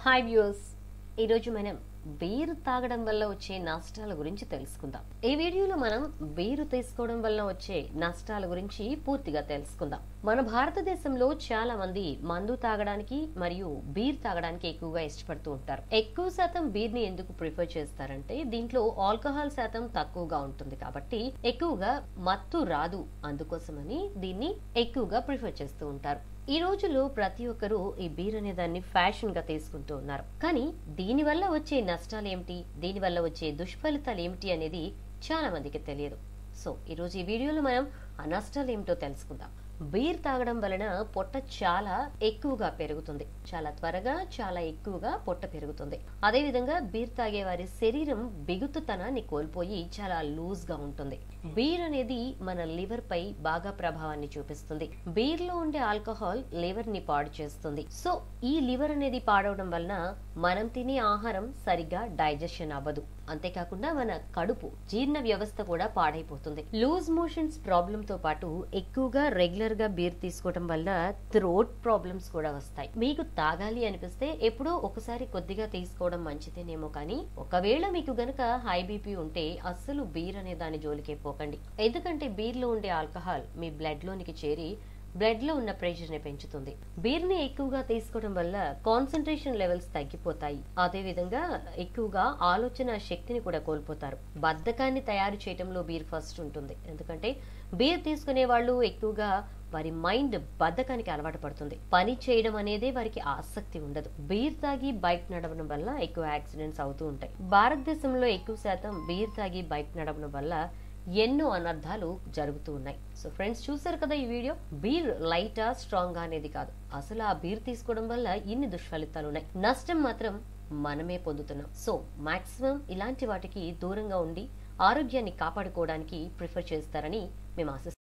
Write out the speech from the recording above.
hi views ఈరోజు మనం beer తాగడం వల్ల వచ్చే నష్టాల గురించి తెలుసుకుందాం ఈ వీడియోలో మనం బీరు తీసుకోవడం వల్ల వచ్చే నష్టాల గురించి పూర్తిగా తెలుసుకుందాం మన భారతదేశంలో చాలా మంది మందు తాగడానికి మరియు బీర్ తాగడానికి ఎక్కువగా ఇష్టపడుతూ ఉంటారు ఎక్కువ శాతం బీర్ ని ఎందుకు ప్రిఫర్ చేస్తారంటే దీంట్లో ఆల్కహాల్ శాతం తక్కువగా ఉంటుంది కాబట్టి ఎక్కువగా మత్తు రాదు అందుకోసమని దీన్ని ఎక్కువగా ప్రిఫర్ చేస్తూ ఉంటారు ఈ రోజుల్లో ప్రతి ఒక్కరూ ఈ బీర్ అనే దాన్ని ఫ్యాషన్ గా తీసుకుంటూ ఉన్నారు కానీ దీని వల్ల వచ్చే నష్టాలు ఏమిటి దీని వల్ల వచ్చే దుష్ఫలితాలు ఏమిటి అనేది చాలా మందికి తెలియదు సో ఈ రోజు ఈ వీడియోలో మనం ఆ నష్టాలు ఏమిటో తెలుసుకుందాం బీర్ తాగడం వలన పొట్ట చాలా ఎక్కువగా పెరుగుతుంది చాలా త్వరగా చాలా ఎక్కువగా పొట్ట పెరుగుతుంది అదే విధంగా బీర్ తాగే వారి శరీరం బిగుతుతనాన్ని కోల్పోయి చాలా లూజ్ గా ఉంటుంది బీర్ అనేది మన లివర్ పై బాగా ప్రభావాన్ని చూపిస్తుంది బీర్ లో ఉండే ఆల్కహాల్ లివర్ ని పాడు చేస్తుంది సో ఈ లివర్ అనేది పాడవడం వలన మనం తినే ఆహారం సరిగ్గా డైజెషన్ అవ్వదు అంతేకాకుండా మన కడుపు జీర్ణ వ్యవస్థ కూడా పాడైపోతుంది లూజ్ మోషన్స్ ప్రాబ్లం తో పాటు ఎక్కువగా రెగ్యులర్ గా బీర్ తీసుకోవడం వల్ల థ్రోట్ ప్రాబ్లమ్స్ కూడా వస్తాయి మీకు తాగాలి అనిపిస్తే ఎప్పుడో ఒకసారి కొద్దిగా తీసుకోవడం మంచిదేనేమో కానీ ఒకవేళ మీకు గనక హై బీపీ ఉంటే అస్సలు బీర్ అనే దాని జోలికే పోకండి ఎందుకంటే బీర్ లో ఉండే ఆల్కహాల్ మీ బ్లడ్ లోనికి చేరి బ్లడ్ లో ఉన్న ప్రెషర్ ని పెంచుతుంది బీర్ ని ఎక్కువగా తీసుకోవడం వల్ల కాన్సన్ట్రేషన్ లెవెల్స్ తగ్గిపోతాయి అదే విధంగా ఎక్కువగా ఆలోచన శక్తిని కూడా కోల్పోతారు బద్ధకాన్ని తయారు చేయడంలో బీర్ ఫస్ట్ ఉంటుంది ఎందుకంటే బీర్ తీసుకునే వాళ్ళు ఎక్కువగా వారి మైండ్ బద్ధకానికి అలవాటు పడుతుంది పని చేయడం అనేదే వారికి ఆసక్తి ఉండదు బీర్ తాగి బైక్ నడవడం వల్ల ఎక్కువ యాక్సిడెంట్స్ అవుతూ ఉంటాయి భారతదేశంలో ఎక్కువ శాతం బీర్ తాగి బైక్ నడవడం వల్ల ఎన్నో అనర్థాలు జరుగుతూ ఉన్నాయి సో ఫ్రెండ్స్ చూసారు కదా ఈ వీడియో బీర్ లైటా స్ట్రాంగ్ అనేది కాదు అసలు ఆ బీర్ తీసుకోవడం వల్ల ఇన్ని దుష్ఫలితాలు ఉన్నాయి నష్టం మాత్రం మనమే పొందుతున్నాం సో మాక్సిమం ఇలాంటి వాటికి దూరంగా ఉండి ఆరోగ్యాన్ని కాపాడుకోవడానికి ప్రిఫర్ చేస్తారని మేము ఆశిస్తున్నాం